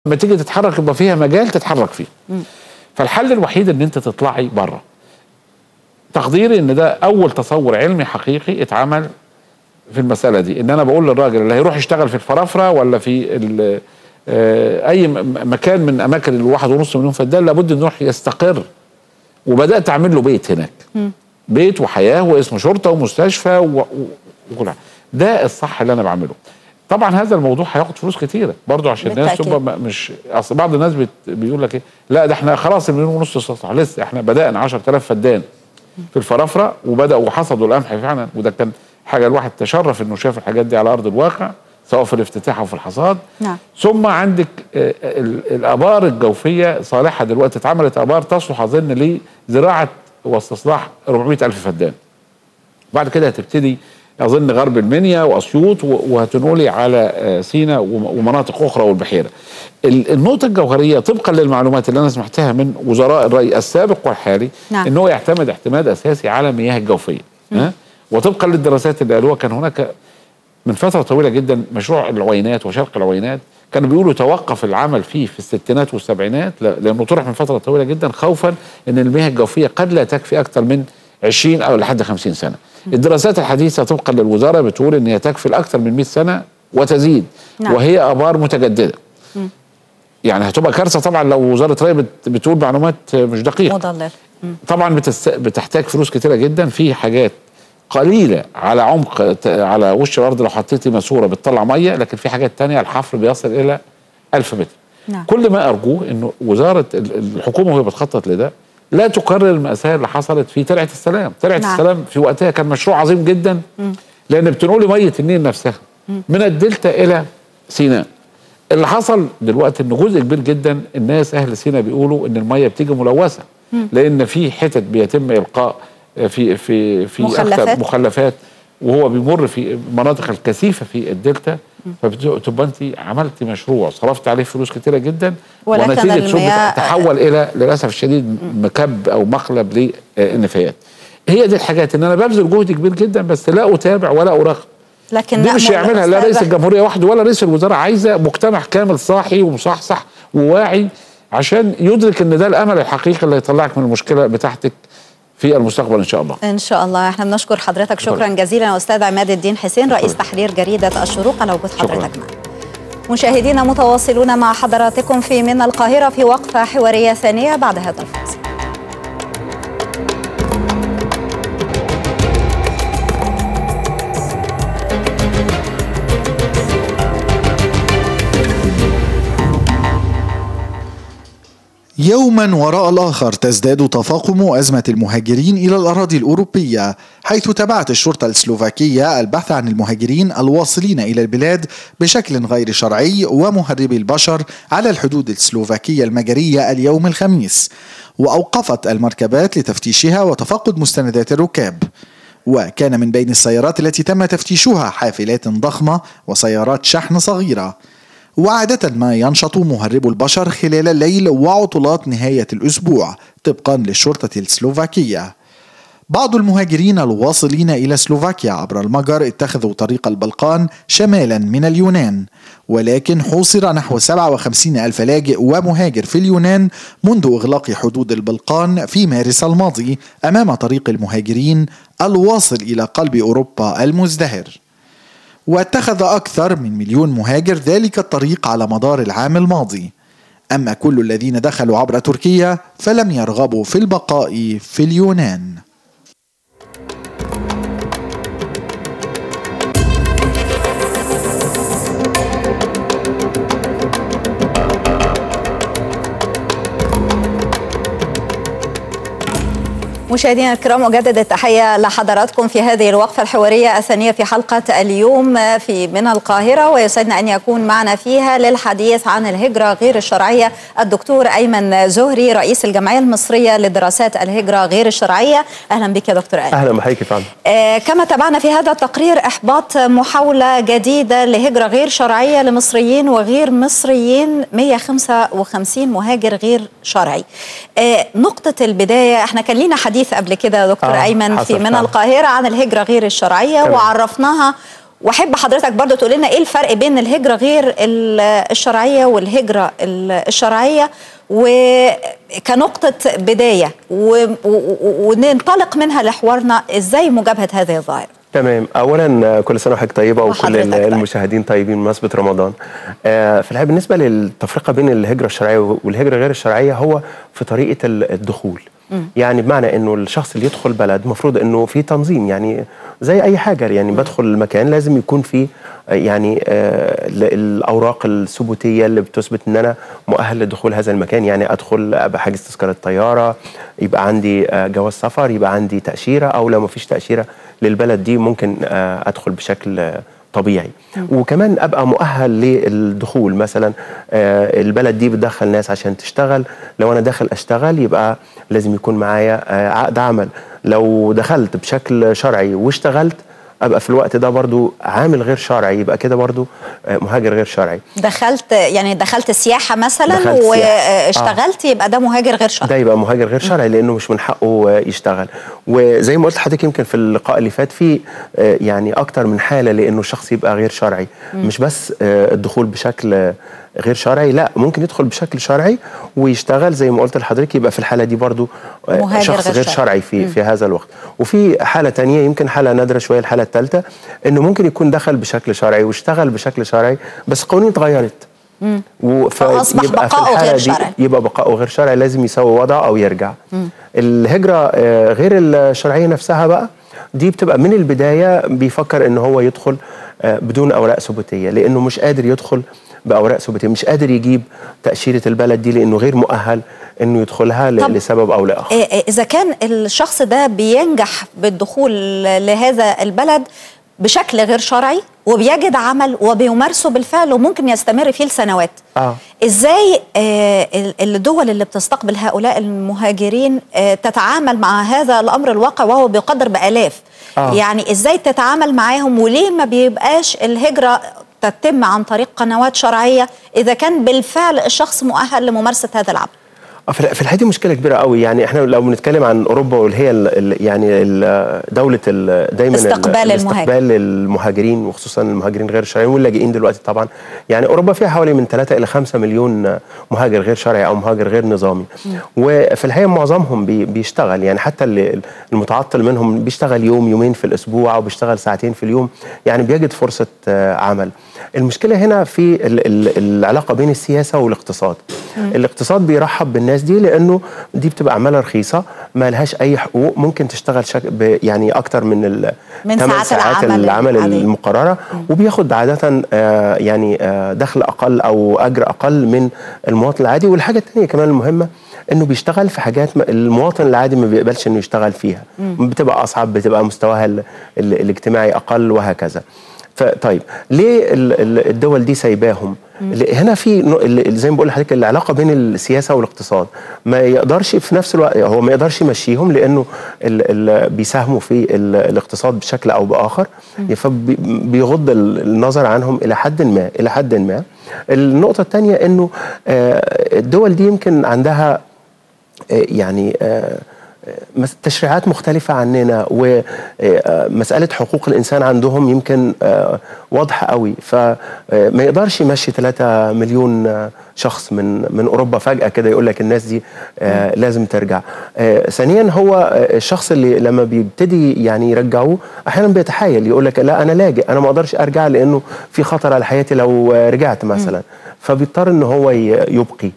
لما تيجي تتحرك يبقى فيها مجال تتحرك فيه فالحل الوحيد ان انت تطلعي بره تقديري ان ده اول تصور علمي حقيقي اتعمل في المساله دي ان انا بقول للراجل اللي هيروح يشتغل في الفرافره ولا في ال- آه، اي م- مكان من اماكن الواحد ونص مليون فدان لابد انه يروح يستقر وبدات اعمل له بيت هناك بيت وحياه واسم شرطه ومستشفى و- و- وكل حاجه ده الصح اللي انا بعمله طبعا هذا الموضوع هياخد فلوس كتيره برضو عشان الناس بالتأكيد. تبقى م- مش اصل بعض الناس بت... بيقول لك ايه لا ده احنا خلاص المليون ونص سطح لسه احنا بدانا 10000 فدان في الفرافره وبداوا وحصدوا القمح فعلا وده كان حاجه الواحد تشرف انه شاف الحاجات دي على ارض الواقع سواء في الافتتاح او في الحصاد نعم. ثم عندك آه، ال- الابار الجوفيه صالحه دلوقتي اتعملت ابار تصلح اظن لزراعه واستصلاح 400 الف فدان بعد كده هتبتدي اظن غرب المنيا واسيوط و- وهتنولي على آه، سينا وم- ومناطق اخرى والبحيره. ال- النقطه الجوهريه طبقا للمعلومات اللي انا سمعتها من وزراء الري السابق والحالي نعم. ان هو يعتمد اعتماد اساسي على المياه الجوفيه. ها؟ وطبقا للدراسات اللي قالوها كان هناك من فتره طويله جدا مشروع العوينات وشرق العوينات كانوا بيقولوا توقف العمل فيه في الستينات والسبعينات ل- لانه طرح من فتره طويله جدا خوفا ان المياه الجوفيه قد لا تكفي اكثر من 20 او لحد 50 سنه. الدراسات الحديثه طبقا للوزاره بتقول ان هي تكفي لاكثر من 100 سنه وتزيد نعم. وهي ابار متجدده. يعني هتبقى كارثه طبعا لو وزاره الري بت- بتقول معلومات مش دقيقه. مضلل مم. طبعا بتست... بتحتاج فلوس كتيره جدا في حاجات قليله على عمق ت- على وش الارض لو حطيتي ماسوره بتطلع ميه لكن في حاجات تانية الحفر بيصل الى 1000 متر نعم. كل ما ارجوه انه وزاره ال- الحكومه وهي بتخطط لده لا تكرر المأساة اللي حصلت في ترعة السلام ترعة نعم. السلام في وقتها كان مشروع عظيم جدا لأن بتنقل مية النيل نفسها من الدلتا إلى سيناء اللي حصل دلوقتي ان جزء كبير جدا الناس اهل سينا بيقولوا ان الميه بتيجي ملوثه لان في حتت بيتم القاء في في في مخلفات. أكتر مخلفات وهو بيمر في مناطق الكثيفه في الدلتا فبتبقى انت عملت مشروع صرفت عليه فلوس كتيره جدا ولكن ونتيجه ثم المياه- تحول الى للاسف الشديد مكب او مخلب للنفايات هي دي الحاجات ان انا ببذل جهد كبير جدا بس لا اتابع ولا اراقب لكن دي مش نأمل هيعملها لا أستاذ رئيس الجمهوريه وحده ولا رئيس الوزراء عايزه مجتمع كامل صاحي ومصحصح وواعي عشان يدرك ان ده الامل الحقيقي اللي هيطلعك من المشكله بتاعتك في المستقبل ان شاء الله ان شاء الله احنا بنشكر حضرتك شكرا شكراً. جزيلا استاذ عماد الدين حسين رئيس تحرير جريده الشروق على وجود شكراً. حضرتك معنا مشاهدينا متواصلون مع حضراتكم في من القاهره في وقفه حواريه ثانيه بعد هذا الفاصل يوما وراء الآخر تزداد تفاقم أزمة المهاجرين إلى الأراضي الأوروبية حيث تبعت الشرطة السلوفاكية البحث عن المهاجرين الواصلين إلى البلاد بشكل غير شرعي ومهربي البشر على الحدود السلوفاكية المجرية اليوم الخميس وأوقفت المركبات لتفتيشها وتفقد مستندات الركاب وكان من بين السيارات التي تم تفتيشها حافلات ضخمة وسيارات شحن صغيرة وعادة ما ينشط مهرب البشر خلال الليل وعطلات نهاية الأسبوع طبقا للشرطة السلوفاكية بعض المهاجرين الواصلين إلى سلوفاكيا عبر المجر اتخذوا طريق البلقان شمالا من اليونان ولكن حوصر نحو 57 ألف لاجئ ومهاجر في اليونان منذ إغلاق حدود البلقان في مارس الماضي أمام طريق المهاجرين الواصل إلى قلب أوروبا المزدهر واتخذ أكثر من مليون مهاجر ذلك الطريق على مدار العام الماضي أما كل الذين دخلوا عبر تركيا فلم يرغبوا في البقاء في اليونان مشاهدينا الكرام أجدد التحية لحضراتكم في هذه الوقفة الحوارية الثانية في حلقة اليوم في من القاهرة ويسعدنا أن يكون معنا فيها للحديث عن الهجرة غير الشرعية الدكتور أيمن زهري رئيس الجمعية المصرية لدراسات الهجرة غير الشرعية أهلا بك يا دكتور أيمن اهلا بحضرتك يا فندم آه، كما تابعنا في هذا التقرير إحباط محاولة جديدة لهجرة غير شرعية لمصريين وغير مصريين 155 مهاجر غير شرعي آه، نقطة البداية احنا كان لينا حديث قبل كده يا دكتور آه، أيمن في حصل من فعلا. القاهرة عن الهجرة غير الشرعية تمام. وعرفناها واحب حضرتك برضو تقول لنا ايه الفرق بين الهجره غير ال- الشرعيه والهجره ال- الشرعيه وكنقطه بدايه و- و- و- وننطلق منها لحوارنا ازاي مجابهه هذه الظاهره تمام اولا آه، كل سنه وحضرتك طيبه وكل وحضرتك ال- طيب. المشاهدين طيبين بمناسبه رمضان آه، في الحقيقه بالنسبه للتفرقه بين الهجره الشرعيه والهجره غير الشرعيه هو في طريقه ال- الدخول يعني بمعنى انه الشخص اللي يدخل بلد المفروض انه في تنظيم يعني زي اي حاجه يعني بدخل المكان لازم يكون في آه، يعني آه، ال- الاوراق الثبوتيه اللي بتثبت ان انا مؤهل لدخول هذا المكان يعني ادخل ابقى حاجز تذكره طياره يبقى عندي آه، جواز سفر يبقى عندي تاشيره او لو ما فيش تاشيره للبلد دي ممكن آه، ادخل بشكل آه، طبيعي وكمان ابقى مؤهل للدخول مثلا آه، البلد دي بتدخل ناس عشان تشتغل لو انا داخل اشتغل يبقى لازم يكون معايا آه، عقد عمل لو دخلت بشكل شرعي واشتغلت ابقى في الوقت ده برضو عامل غير شرعي يبقى كده برضو آه، مهاجر غير شرعي دخلت يعني دخلت سياحه مثلا دخلت سياحة. واشتغلت يبقى ده مهاجر غير شرعي ده يبقى مهاجر غير شرعي لانه مش من حقه آه، يشتغل وزي ما قلت لحضرتك يمكن في اللقاء اللي فات في آه، يعني اكتر من حاله لانه الشخص يبقى غير شرعي مش بس آه، الدخول بشكل آه، غير شرعي لا ممكن يدخل بشكل شرعي ويشتغل زي ما قلت لحضرتك يبقى في الحاله دي برضو آه، مهاجر شخص غير غير شرعي. شرعي في في هذا الوقت وفي حاله تانية يمكن حاله نادره شويه الحاله الثالثه انه ممكن يكون دخل بشكل شرعي واشتغل بشكل شرعي بس القوانين اتغيرت و- فأصبح فيبقى في بقاؤه الحالة غير دي شرعي. يبقى بقاؤه غير شرعي لازم يسوي وضعه او يرجع الهجره آه، غير الشرعيه نفسها بقى دي بتبقى من البدايه بيفكر ان هو يدخل آه، بدون اوراق ثبوتيه لانه مش قادر يدخل باوراق ثبوتيه مش قادر يجيب تاشيره البلد دي لانه غير مؤهل انه يدخلها ل- طب لسبب او لاخر إيه إيه إذا كان الشخص ده بينجح بالدخول لهذا البلد بشكل غير شرعي وبيجد عمل وبيمارسه بالفعل وممكن يستمر فيه لسنوات آه. ازاي آه، ال- الدول اللي بتستقبل هؤلاء المهاجرين آه، تتعامل مع هذا الامر الواقع وهو بيقدر بالاف آه. يعني ازاي تتعامل معاهم وليه ما بيبقاش الهجره تتم عن طريق قنوات شرعيه اذا كان بالفعل الشخص مؤهل لممارسه هذا العمل آه، في في الحقيقه دي مشكله كبيره قوي يعني احنا لو بنتكلم عن اوروبا واللي هي ال ال يعني ال دوله ال دايما ال- استقبال المهاجر. استقبال المهاجرين وخصوصا المهاجرين غير الشرعيين واللاجئين دلوقتي طبعا يعني اوروبا فيها حوالي من 3 الى 5 مليون مهاجر غير شرعي او مهاجر غير نظامي وفي الحقيقه معظمهم بي بيشتغل يعني حتى اللي المتعطل منهم بيشتغل يوم يومين في الاسبوع او بيشتغل ساعتين في اليوم يعني بيجد فرصه آه، عمل المشكله هنا في ال ال العلاقه بين السياسه والاقتصاد الاقتصاد بيرحب بالناس دي لانه دي بتبقى عماله رخيصه ما لهاش اي حقوق ممكن تشتغل شك ب يعني اكتر من ال من 8 ساعات ساعات العمل العمل العادية. المقرره وبياخد عاده آه، يعني آه، دخل اقل او اجر اقل من المواطن العادي والحاجه الثانيه كمان المهمه انه بيشتغل في حاجات ما- المواطن العادي ما بيقبلش انه يشتغل فيها بتبقى اصعب بتبقى مستواها ال- ال- الاجتماعي اقل وهكذا فطيب ليه ال- ال- الدول دي سايباهم ل- هنا في نوع- ال- زي ما بقول لحضرتك العلاقه بين السياسه والاقتصاد ما يقدرش في نفس الوقت هو ما يقدرش يمشيهم لانه ال ال بيساهموا في ال الاقتصاد بشكل او باخر فبيغض ال- النظر عنهم الى حد ما الى حد ما النقطه الثانيه انه آه، الدول دي يمكن عندها آه، يعني آه، مس- تشريعات مختلفة عننا ومسألة حقوق الإنسان عندهم يمكن آه، واضحة قوي فما يقدرش يمشي 3 مليون آه، شخص من من أوروبا فجأة كده يقول لك الناس دي آه، لازم ترجع آه، ثانيا هو آه، الشخص اللي لما بيبتدي يعني يرجعوه أحيانا بيتحايل يقول لك لا أنا لاجئ أنا ما أقدرش أرجع لأنه في خطر على حياتي لو آه، رجعت مثلا فبيضطر إن هو ي- يبقي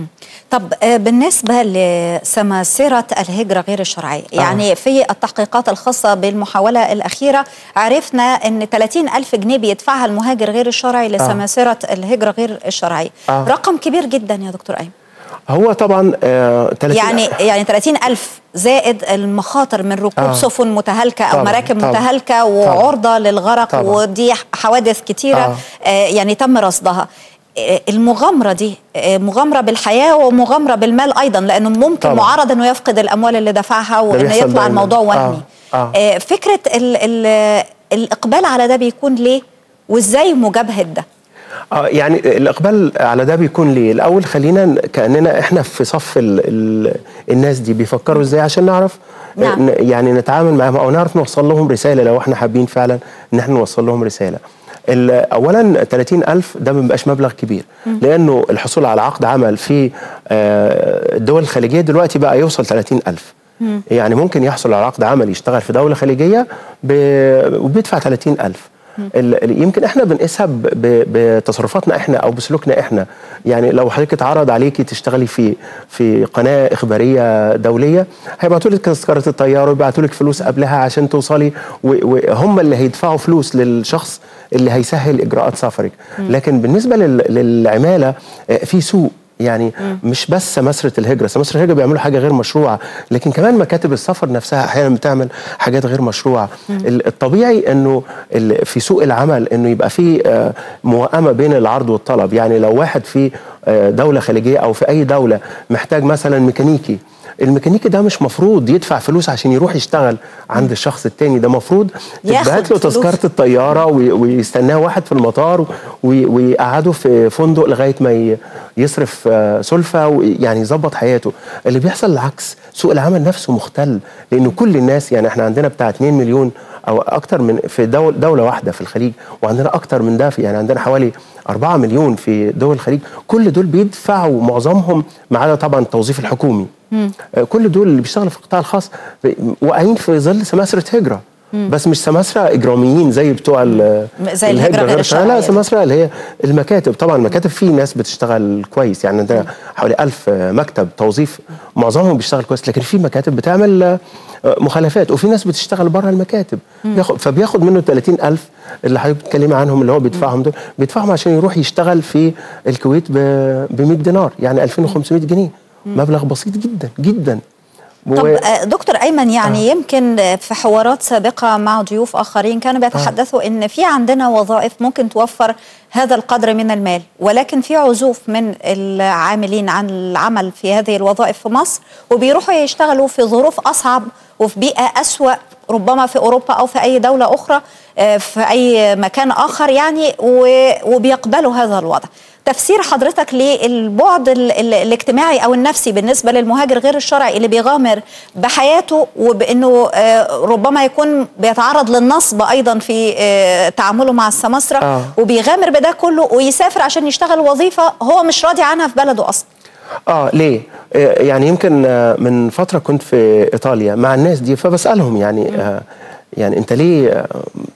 طب آه، بالنسبة لسماسرة الهجرة غير الشرعية يعني في التحقيقات الخاصة بالمحاولة الأخيرة عرفنا أن 30 ألف جنيه بيدفعها المهاجر غير الشرعي لسماسرة الهجرة غير الشرعية آه. رقم كبير جدا يا دكتور أيمن هو طبعا آه 30 يعني يعني 30 ألف زائد المخاطر من ركوب آه. سفن متهالكة أو طبعاً، مراكب طبعاً، متهالكة وعرضة للغرق طبعاً. ودي حوادث كتيرة آه. آه يعني تم رصدها آه، المغامرة دي آه، مغامرة بالحياة ومغامرة بالمال أيضا لأنه ممكن طبعاً. معرض أنه يفقد الأموال اللي دفعها وأنه بيحصل يطلع دايماً. الموضوع وهمي آه، آه. آه، فكرة ال ال الإقبال على ده بيكون ليه وإزاي مجابهة ده اه يعني الاقبال على ده بيكون ليه الاول خلينا ن- كاننا احنا في صف ال ال الناس دي بيفكروا ازاي عشان نعرف نعم. ن- يعني نتعامل معاهم او نعرف نوصل لهم رساله لو احنا حابين فعلا ان احنا نوصل لهم رساله ال- اولا 30000 ده ما بيبقاش مبلغ كبير لانه الحصول على عقد عمل في آه، الدول الخليجيه دلوقتي بقى يوصل 30000 يعني ممكن يحصل على عقد عمل يشتغل في دوله خليجيه ب- وبيدفع 30000 ال- ال- يمكن احنا بنقيسها ب- ب- بتصرفاتنا احنا او بسلوكنا احنا يعني لو حضرتك اتعرض عليكي تشتغلي في في قناه اخباريه دوليه هيبعتوا لك تذكره الطياره ويبعتوا لك فلوس قبلها عشان توصلي و- وهم اللي هيدفعوا فلوس للشخص اللي هيسهل اجراءات سفرك لكن بالنسبه لل- للعماله آه، في سوق يعني مش بس سماسرة الهجرة سماسرة الهجرة بيعملوا حاجة غير مشروعة لكن كمان مكاتب السفر نفسها أحيانا بتعمل حاجات غير مشروعة ال- الطبيعي أنه ال- في سوق العمل أنه يبقى في آه، موائمة بين العرض والطلب يعني لو واحد في آه، دولة خليجية أو في أي دولة محتاج مثلا ميكانيكي الميكانيكي ده مش مفروض يدفع فلوس عشان يروح يشتغل عند الشخص التاني ده مفروض ياخد تتبعت له فلوس. تذكرة الطيارة وي- ويستناه واحد في المطار وي- ويقعده في فندق لغاية ما ي- يصرف آه، سلفة ويعني يظبط حياته اللي بيحصل العكس سوق العمل نفسه مختل لأنه كل الناس يعني احنا عندنا بتاع 2 مليون أو أكتر من في دول دولة واحدة في الخليج وعندنا أكتر من ده في يعني عندنا حوالي 4 مليون في دول الخليج كل دول بيدفعوا معظمهم ما عدا طبعا التوظيف الحكومي آه، كل دول اللي بيشتغلوا في القطاع الخاص ب- واقعين في ظل سماسرة هجرة بس مش سماسرة إجراميين زي بتوع ال- زي الهجرة غير الشرعية. الشرعية. لا سماسرة اللي هي المكاتب طبعا المكاتب في ناس بتشتغل كويس يعني عندنا حوالي ألف مكتب توظيف معظمهم بيشتغل كويس لكن في مكاتب بتعمل آه، مخالفات وفي ناس بتشتغل بره المكاتب بياخد فبياخد منه 30000 اللي حضرتك بتتكلمي عنهم اللي هو بيدفعهم دول بيدفعهم عشان يروح يشتغل في الكويت ب 100 دينار يعني 2500 جنيه مبلغ بسيط جدا جدا طب و- آه، دكتور ايمن يعني يمكن آه، في حوارات سابقه مع ضيوف اخرين كانوا بيتحدثوا ان في عندنا وظائف ممكن توفر هذا القدر من المال ولكن في عزوف من العاملين عن العمل في هذه الوظائف في مصر وبيروحوا يشتغلوا في ظروف اصعب وفي بيئه اسوا ربما في اوروبا او في اي دوله اخرى آه، في اي مكان اخر يعني و- وبيقبلوا هذا الوضع تفسير حضرتك للبعد ال- ال- الاجتماعي او النفسي بالنسبه للمهاجر غير الشرعي اللي بيغامر بحياته وبانه آه، ربما يكون بيتعرض للنصب ايضا في آه، تعامله مع السماسره آه. وبيغامر بده كله ويسافر عشان يشتغل وظيفه هو مش راضي عنها في بلده اصلا اه ليه؟ آه، يعني يمكن آه، من فتره كنت في ايطاليا مع الناس دي فبسالهم يعني آه يعني انت ليه آه،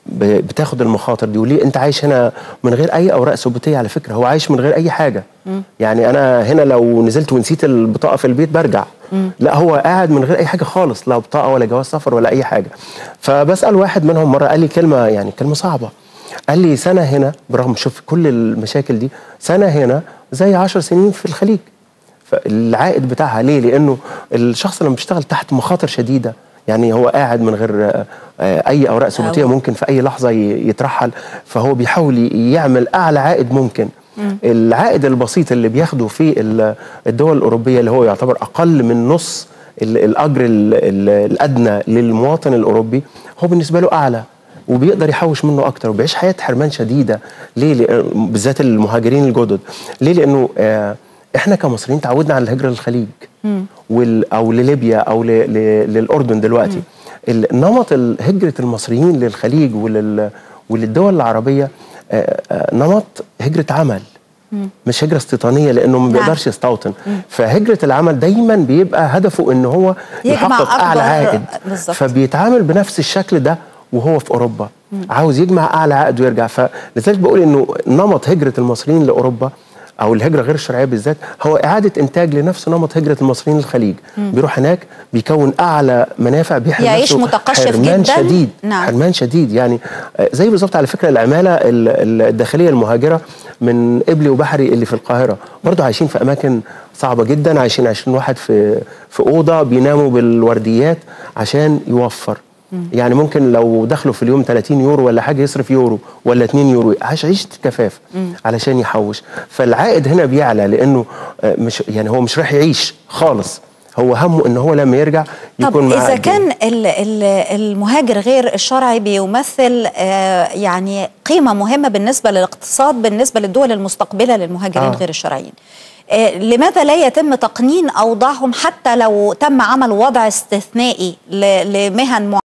ب- بتاخد المخاطر دي وليه انت عايش هنا من غير اي اوراق ثبوتيه على فكره هو عايش من غير اي حاجه يعني انا هنا لو نزلت ونسيت البطاقه في البيت برجع لا هو قاعد من غير اي حاجه خالص لا بطاقه ولا جواز سفر ولا اي حاجه فبسال واحد منهم مره قال لي كلمه يعني كلمه صعبه قال لي سنه هنا برغم شوف كل المشاكل دي سنه هنا زي عشر سنين في الخليج فالعائد بتاعها ليه؟ لانه الشخص لما بيشتغل تحت مخاطر شديده يعني هو قاعد من غير آه، آه، اي اوراق ثبوتيه أو- ممكن في اي لحظه ي- يترحل فهو بيحاول ي- يعمل اعلى عائد ممكن العائد البسيط اللي بياخده في ال- الدول الاوروبيه اللي هو يعتبر اقل من نص ال- الاجر ال- ال- الادنى للمواطن الاوروبي هو بالنسبه له اعلى وبيقدر يحوش منه اكتر وبيعيش حياه حرمان شديده ليه لأ- بالذات المهاجرين الجدد ليه لانه آه احنا كمصريين تعودنا على الهجره للخليج وال او لليبيا او ل ل للاردن دلوقتي ال- نمط ال- هجره المصريين للخليج ولل وللدول العربيه آه، آه، نمط هجره عمل مش هجره استيطانيه لانه ما نعم. بيقدرش يستوطن فهجره العمل دايما بيبقى هدفه ان هو يجمع يحقق اعلى أكبر- عائد بالظبط. فبيتعامل بنفس الشكل ده وهو في اوروبا عاوز يجمع اعلى عائد ويرجع فلذلك بقول انه نمط هجره المصريين لاوروبا او الهجره غير الشرعيه بالذات هو اعاده انتاج لنفس نمط هجره المصريين للخليج بيروح هناك بيكون اعلى منافع بيحرم يعيش نفسه متقشف حرمان جداً. شديد نعم. حرمان شديد يعني آه، زي بالظبط على فكره العماله ال- ال- الداخليه المهاجره من قبلي وبحري اللي في القاهره برضه عايشين في اماكن صعبه جدا عايشين 20 واحد في في اوضه بيناموا بالورديات عشان يوفر يعني ممكن لو دخلوا في اليوم 30 يورو ولا حاجه يصرف يورو ولا 2 يورو عايش عيشه كفاف علشان يحوش فالعائد هنا بيعلى لانه آه، مش يعني هو مش رايح يعيش خالص هو همه ان هو لما يرجع طب يكون معاه إذا قد إيه. كان ال- ال- المهاجر غير الشرعي بيمثل آه، يعني قيمة مهمة بالنسبة للاقتصاد بالنسبة للدول المستقبلة للمهاجرين آه. غير الشرعيين آه، لماذا لا يتم تقنين أوضاعهم حتى لو تم عمل وضع استثنائي ل- لمهن